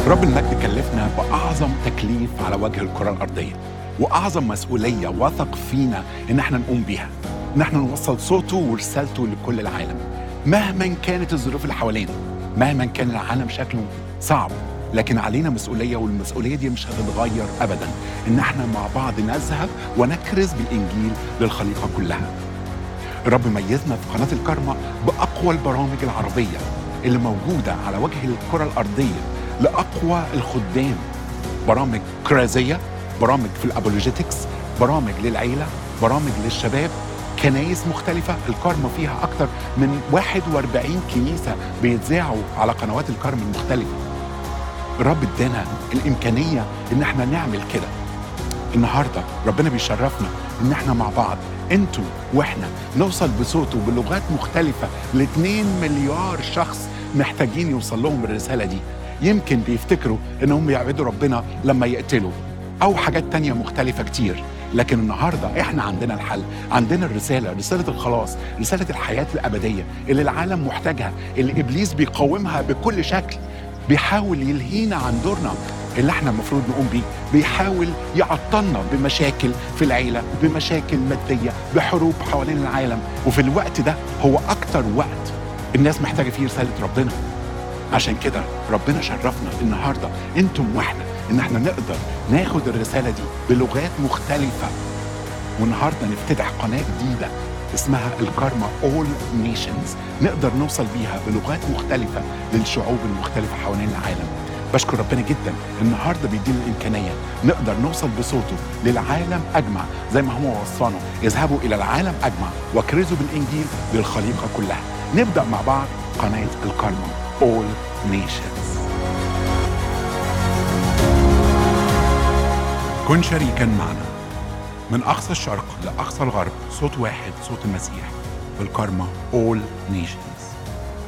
رب المجد كلفنا بأعظم تكليف على وجه الكرة الأرضية وأعظم مسؤولية وثق فينا إن احنا نقوم بيها إن احنا نوصل صوته ورسالته لكل العالم مهما كانت الظروف اللي حوالينا مهما كان العالم شكله صعب لكن علينا مسؤولية والمسؤولية دي مش هتتغير أبدا إن احنا مع بعض نذهب ونكرز بالإنجيل للخليقة كلها الرب ميزنا في قناة الكرمة بأقوى البرامج العربية اللي موجودة على وجه الكرة الأرضية لأقوى الخدام برامج كرازية برامج في الأبولوجيتكس برامج للعيلة برامج للشباب كنايس مختلفة الكرمة فيها أكثر من 41 كنيسة بيتذاعوا على قنوات الكرم المختلفة الرب ادانا الإمكانية إن احنا نعمل كده النهارده ربنا بيشرفنا ان احنا مع بعض انتوا واحنا نوصل بصوته بلغات مختلفه ل 2 مليار شخص محتاجين يوصل لهم الرساله دي يمكن بيفتكروا انهم يعبدوا ربنا لما يقتلوا او حاجات تانية مختلفه كتير لكن النهارده احنا عندنا الحل عندنا الرساله رساله الخلاص رساله الحياه الابديه اللي العالم محتاجها اللي ابليس بيقاومها بكل شكل بيحاول يلهينا عن دورنا اللي احنا المفروض نقوم بيه بيحاول يعطلنا بمشاكل في العيلة بمشاكل مادية بحروب حوالين العالم وفي الوقت ده هو أكتر وقت الناس محتاجة فيه رسالة ربنا عشان كده ربنا شرفنا النهاردة انتم واحنا ان احنا نقدر ناخد الرسالة دي بلغات مختلفة والنهارده نفتتح قناه جديده اسمها الكارما اول نيشنز نقدر نوصل بيها بلغات مختلفه للشعوب المختلفه حوالين العالم بشكر ربنا جدا النهارده بيدينا الامكانيه نقدر نوصل بصوته للعالم اجمع زي ما هو وصانا اذهبوا الى العالم اجمع واكرزوا بالانجيل للخليقه كلها نبدا مع بعض قناه الكارما اول نيشنز كن شريكا معنا من أقصى الشرق لأقصى الغرب صوت واحد صوت المسيح في الكارما All Nations